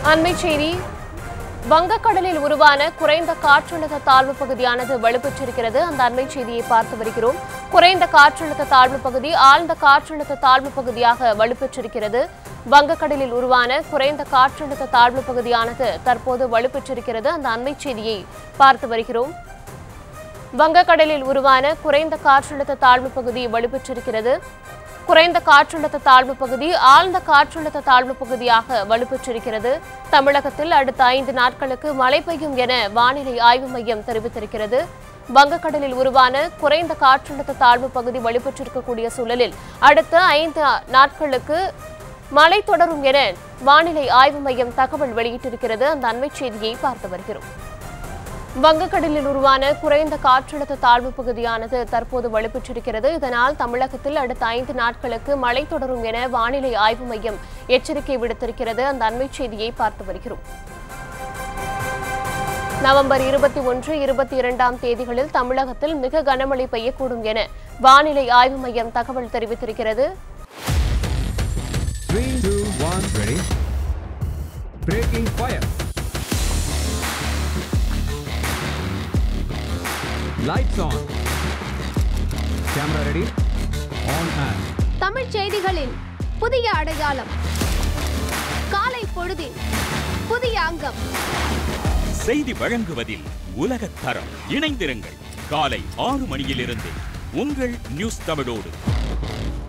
அண்மை செய்தி வங்கக்கடலில் உருவான குறைந்த காற்றழுத்த தாழ்வு பகுதியானது வலுப்பெற்றிருக்கிறது அந்த அண்மை செய்தியை பார்த்து வருகிறோம் குறைந்த காற்றழுத்த தாழ்வு பகுதி ஆழ்ந்த காற்றழுத்த தாழ்வு பகுதியாக வலுப்பெற்றிருக்கிறது வங்கக்கடலில் உருவான குறைந்த காற்றழுத்த தாழ்வு பகுதியானது தற்போது வலுப்பெற்றிருக்கிறது அந்த அண்மை செய்தியை பார்த்து வருகிறோம் வங்கக்கடலில் உருவான குறைந்த காற்றழுத்த தாழ்வு பகுதி வலுப்பெற்றிருக்கிறது குறைந்த காற்றழுத்த தாழ்வு பகுதி ஆழ்ந்த காற்றழுத்த தாழ்வு பகுதியாக வலுப்பெற்றிருக்கிறது தமிழகத்தில் அடுத்த ஐந்து நாட்களுக்கு மழை பெய்யும் என வானிலை ஆய்வு மையம் தெரிவித்திருக்கிறது வங்கக்கடலில் உருவான குறைந்த காற்றழுத்த தாழ்வு பகுதி வலுப்பெற்றிருக்கக்கூடிய சூழலில் அடுத்த ஐந்து நாட்களுக்கு மழை தொடரும் என வானிலை ஆய்வு மையம் தகவல் வெளியிட்டிருக்கிறது அந்த அண்மைச் செய்தியை பார்த்து வருகிறோம் வங்கக்கடலில் உருவான குறைந்த காற்றழுத்த தாழ்வு பகுதியானது தற்போது வலுப்பெற்றிருக்கிறது இதனால் தமிழகத்தில் அடுத்த ஐந்து நாட்களுக்கு மழை தொடரும் என வானிலை ஆய்வு மையம் எச்சரிக்கை விடுத்திருக்கிறது அந்த அண்மைச் செய்தியை பார்த்து வருகிறோம் நவம்பர் இருபத்தி ஒன்று இருபத்தி இரண்டாம் தேதிகளில் தமிழகத்தில் மிக கனமழை பெய்யக்கூடும் என வானிலை ஆய்வு மையம் தகவல் தெரிவித்திருக்கிறது Three, two, one, ready. Breaking fire. Lights on. Camera ready. On and. Tamil செய்திகளின் புதிய அடையாளம் காலை பொழுதின் புதிய அங்கம் செய்தி வழங்குவதில் உலகத் தரம் இணைந்திருங்கள் காலை ஆறு மணியிலிருந்து உங்கள் நியூஸ் தமிழோடு